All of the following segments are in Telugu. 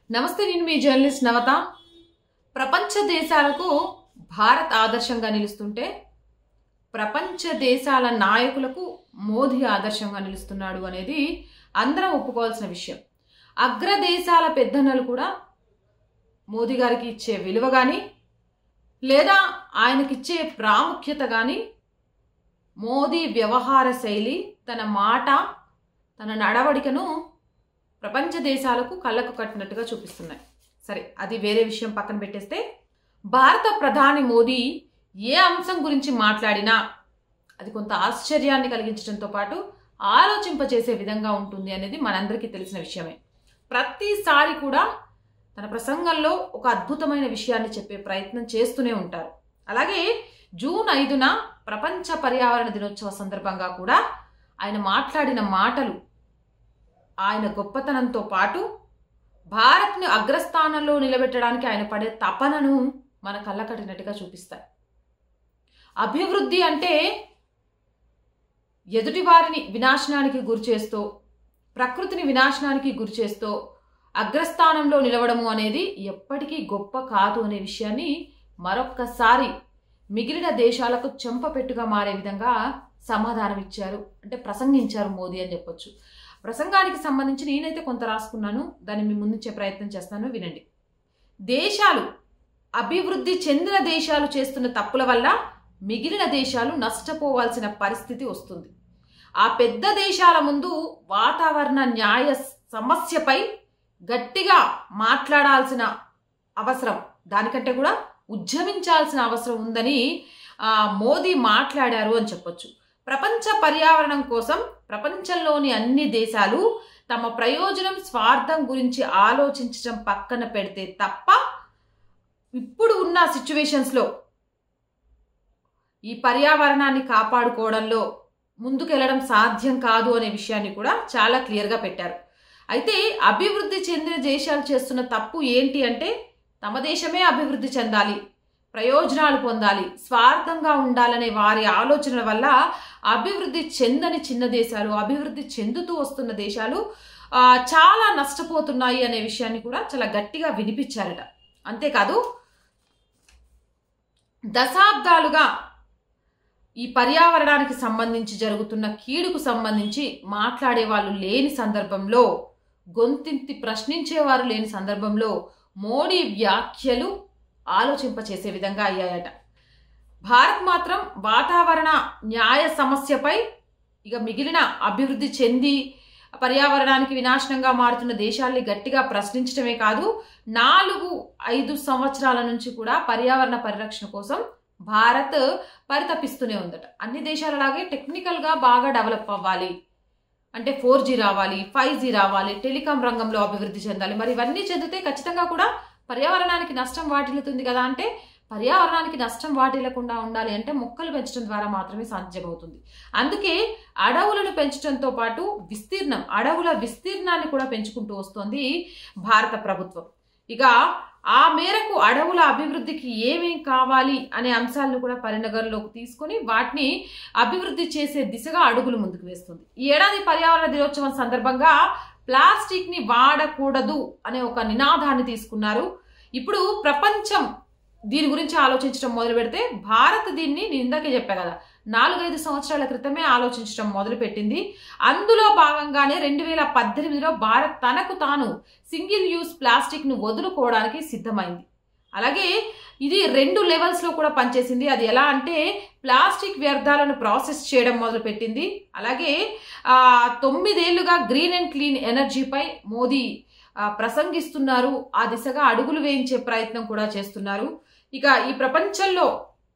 నమస్తే నేను మీ జర్నలిస్ట్ నవత ప్రపంచ దేశాలకు భారత్ ఆదర్శంగా నిలుస్తుంటే ప్రపంచ దేశాల నాయకులకు మోదీ ఆదర్శంగా నిలుస్తున్నాడు అనేది అందరం ఒప్పుకోవాల్సిన విషయం అగ్రదేశాల పెద్దన్నలు కూడా మోదీ గారికి ఇచ్చే విలువ కానీ లేదా ఆయనకిచ్చే ప్రాముఖ్యత కానీ మోదీ వ్యవహార శైలి తన మాట తన నడవడికను ప్రపంచ దేశాలకు కళ్ళకు కట్టినట్టుగా చూపిస్తున్నాయి సరే అది వేరే విషయం పక్కన పెట్టేస్తే భారత ప్రధాని మోదీ ఏ అంశం గురించి మాట్లాడినా అది కొంత ఆశ్చర్యాన్ని కలిగించడంతో పాటు ఆలోచింపచేసే విధంగా ఉంటుంది అనేది మనందరికీ తెలిసిన విషయమే ప్రతిసారి కూడా తన ప్రసంగంలో ఒక అద్భుతమైన విషయాన్ని చెప్పే ప్రయత్నం చేస్తూనే ఉంటారు అలాగే జూన్ ఐదున ప్రపంచ పర్యావరణ దినోత్సవ సందర్భంగా కూడా ఆయన మాట్లాడిన మాటలు ఆయన గొప్పతనంతో పాటు భారత్ను అగ్రస్థానంలో నిలబెట్టడానికి ఆయన పడే తపనను మన కళ్ళ కట్టినట్టుగా చూపిస్తాయి అభివృద్ధి అంటే ఎదుటి వారిని వినాశనానికి గురి చేస్తూ ప్రకృతిని వినాశనానికి గురి చేస్తూ అగ్రస్థానంలో నిలవడము అనేది ఎప్పటికీ గొప్ప కాదు అనే విషయాన్ని మరొక్కసారి మిగిలిన దేశాలకు చెంపపెట్టుగా మారే విధంగా సమాధానం ఇచ్చారు అంటే ప్రసంగించారు మోదీ అని చెప్పొచ్చు ప్రసంగానికి సంబంధించి నేనైతే కొంత రాసుకున్నాను దాన్ని మీ ముందుంచే ప్రయత్నం చేస్తాను వినండి దేశాలు అభివృద్ధి చెందిన దేశాలు చేస్తున్న తప్పుల వల్ల మిగిలిన దేశాలు నష్టపోవాల్సిన పరిస్థితి వస్తుంది ఆ పెద్ద దేశాల ముందు వాతావరణ న్యాయ సమస్యపై గట్టిగా మాట్లాడాల్సిన అవసరం దానికంటే కూడా ఉద్యమించాల్సిన అవసరం ఉందని మోదీ మాట్లాడారు అని చెప్పొచ్చు ప్రపంచ పర్యావరణం కోసం ప్రపంచంలోని అన్ని దేశాలు తమ ప్రయోజనం స్వార్థం గురించి ఆలోచించడం పక్కన పెడితే తప్ప ఇప్పుడు ఉన్న సిచ్యువేషన్స్లో ఈ పర్యావరణాన్ని కాపాడుకోవడంలో ముందుకెళ్లడం సాధ్యం కాదు అనే విషయాన్ని కూడా చాలా క్లియర్గా పెట్టారు అయితే అభివృద్ధి చెందిన దేశాలు చేస్తున్న తప్పు ఏంటి అంటే తమ దేశమే అభివృద్ధి చెందాలి ప్రయోజనాలు పొందాలి స్వార్థంగా ఉండాలనే వారి ఆలోచనల వల్ల అభివృద్ధి చెందని చిన్న దేశాలు అభివృద్ధి చెందుతూ వస్తున్న దేశాలు చాలా నష్టపోతున్నాయి అనే విషయాన్ని కూడా చాలా గట్టిగా వినిపించారట అంతేకాదు దశాబ్దాలుగా ఈ పర్యావరణానికి సంబంధించి జరుగుతున్న కీడుకు సంబంధించి మాట్లాడే వాళ్ళు లేని సందర్భంలో గొంతింతి ప్రశ్నించేవారు లేని సందర్భంలో మోడీ వ్యాఖ్యలు ఆలోచింపచేసే విధంగా అయ్యాయట భారత్ మాత్రం వాతావరణ న్యాయ సమస్యపై ఇక మిగిలిన అభివృద్ధి చెంది పర్యావరణానికి వినాశనంగా మారుతున్న దేశాల్ని గట్టిగా ప్రశ్నించడమే కాదు నాలుగు ఐదు సంవత్సరాల నుంచి కూడా పర్యావరణ పరిరక్షణ కోసం భారత్ పరితపిస్తూనే ఉందట అన్ని దేశాలలాగే టెక్నికల్గా బాగా డెవలప్ అవ్వాలి అంటే ఫోర్ జీ రావాలి ఫైవ్ జీ రావాలి టెలికాం రంగంలో అభివృద్ధి చెందాలి మరి ఇవన్నీ చెందితే ఖచ్చితంగా కూడా పర్యావరణానికి నష్టం వాటిల్లుతుంది కదా అంటే పర్యావరణానికి నష్టం వాటిల్లకుండా ఉండాలి అంటే మొక్కలు పెంచడం ద్వారా మాత్రమే సాధ్యమవుతుంది అందుకే అడవులను పెంచడంతో పాటు విస్తీర్ణం అడవుల విస్తీర్ణాన్ని కూడా పెంచుకుంటూ వస్తోంది భారత ప్రభుత్వం ఇక ఆ మేరకు అడవుల అభివృద్ధికి ఏమేం కావాలి అనే అంశాలను కూడా పరిణగంలోకి తీసుకొని వాటిని అభివృద్ధి చేసే దిశగా అడుగులు ముందుకు వేస్తుంది ఈ ఏడాది పర్యావరణ దినోత్సవం సందర్భంగా ప్లాస్టిక్ ని వాడకూడదు అనే ఒక నినాదాన్ని తీసుకున్నారు ఇప్పుడు ప్రపంచం దీని గురించి ఆలోచించడం మొదలు పెడితే భారత్ దీన్ని నేను ఇందాకే చెప్పా కదా నాలుగైదు సంవత్సరాల క్రితమే ఆలోచించడం మొదలుపెట్టింది అందులో భాగంగానే రెండు వేల పద్దెనిమిదిలో భారత్ తనకు తాను సింగిల్ యూస్ ప్లాస్టిక్ను వదులుకోవడానికి సిద్ధమైంది అలాగే ఇది రెండు లెవెల్స్లో కూడా పనిచేసింది అది ఎలా అంటే ప్లాస్టిక్ వ్యర్థాలను ప్రాసెస్ చేయడం మొదలుపెట్టింది అలాగే తొమ్మిదేళ్లుగా గ్రీన్ అండ్ క్లీన్ ఎనర్జీపై మోదీ ప్రసంగిస్తున్నారు ఆ దిశగా అడుగులు వేయించే ప్రయత్నం కూడా చేస్తున్నారు ఇక ఈ ప్రపంచంలో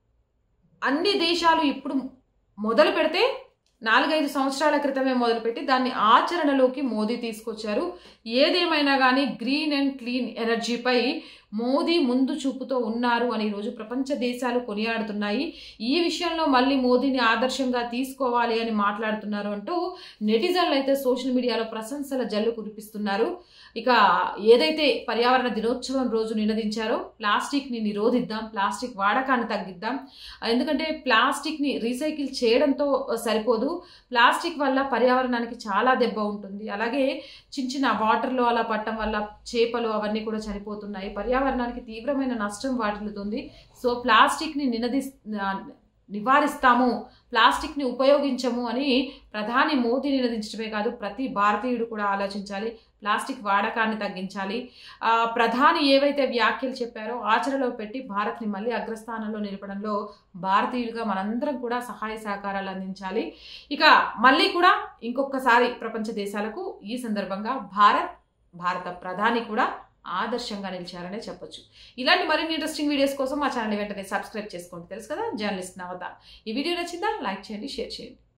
అన్ని దేశాలు ఇప్పుడు మొదలు పెడితే నాలుగైదు సంవత్సరాల క్రితమే మొదలుపెట్టి దాన్ని ఆచరణలోకి మోదీ తీసుకొచ్చారు ఏదేమైనా కానీ గ్రీన్ అండ్ క్లీన్ ఎనర్జీపై మోదీ ముందు చూపుతో ఉన్నారు అని ఈరోజు ప్రపంచ దేశాలు కొనియాడుతున్నాయి ఈ విషయంలో మళ్ళీ మోదీని ఆదర్శంగా తీసుకోవాలి అని మాట్లాడుతున్నారు అంటూ నెటిజన్లు అయితే సోషల్ మీడియాలో ప్రశంసల జల్లు కురిపిస్తున్నారు ఇక ఏదైతే పర్యావరణ దినోత్సవం రోజు నినదించారో ప్లాస్టిక్ని నిరోధిద్దాం ప్లాస్టిక్ వాడకాన్ని తగ్గిద్దాం ఎందుకంటే ప్లాస్టిక్ని రీసైకిల్ చేయడంతో సరిపోదు ప్లాస్టిక్ వల్ల పర్యావరణానికి చాలా దెబ్బ ఉంటుంది అలాగే చిన్న చిన్న వాటర్లో అలా పట్టడం వల్ల చేపలు అవన్నీ కూడా చనిపోతున్నాయి పర్యావరణానికి తీవ్రమైన నష్టం వాటిల్లుతుంది సో ప్లాస్టిక్ని నినది నివారిస్తాము ప్లాస్టిక్ని ఉపయోగించము అని ప్రధాని మోదీ నినదించడమే కాదు ప్రతి భారతీయుడు కూడా ఆలోచించాలి ప్లాస్టిక్ వాడకాన్ని తగ్గించాలి ఆ, ప్రధాని ఏవైతే వ్యాఖ్యలు చెప్పారో ఆచరణలో పెట్టి భారత్ని మళ్ళీ అగ్రస్థానంలో నిలపడంలో భారతీయులుగా మనందరం కూడా సహాయ సహకారాలు అందించాలి ఇక మళ్ళీ కూడా ఇంకొకసారి ప్రపంచ దేశాలకు ఈ సందర్భంగా భారత్ భారత ప్రధాని కూడా ఆదర్శంగా నిలిచారనే చెప్పొచ్చు ఇలాంటి మరిన్ని ఇంట్రెస్టింగ్ వీడియోస్ కోసం మా ఛానల్ వెంటనే సబ్స్క్రైబ్ చేసుకోండి తెలుసు కదా జర్నలిస్ట్ నవత ఈ వీడియో నచ్చిందా లైక్ చేయండి షేర్ చేయండి